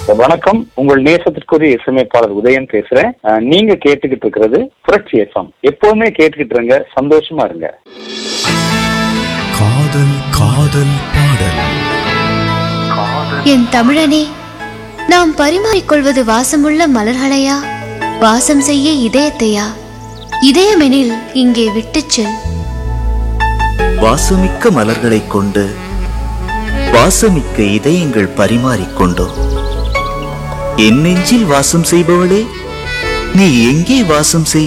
வணக்கம் உங்கள் நேசத்திற்குரிய இசையமைப்பாளர் உதயன் பேசுறேன் அஹ், நீங்க கேட்டுக்கிட்டு இருக்கிறது புரட்சி எஃப்எம் எப்பவுமே கேட்டுக்கிட்டு இருங்க சந்தோஷமா இருங்க காதல் காதல் பாடல் என் தமிழனே நாம் பரிமாறிக்கொள்வது வாசமுள்ள மலர்களையா வாசம் செய்ய இதயத்தையா இதயமெனில் இங்கே விட்டுச் செல் வாசமிக்க மலர்களைக் கொண்டு வாசமிக்க இதயங்கள் பரிமாறிக்கொண்டோம் என் நெஞ்சில் வாசம் செய்பவளே நீ எங்கே வாசம் செய்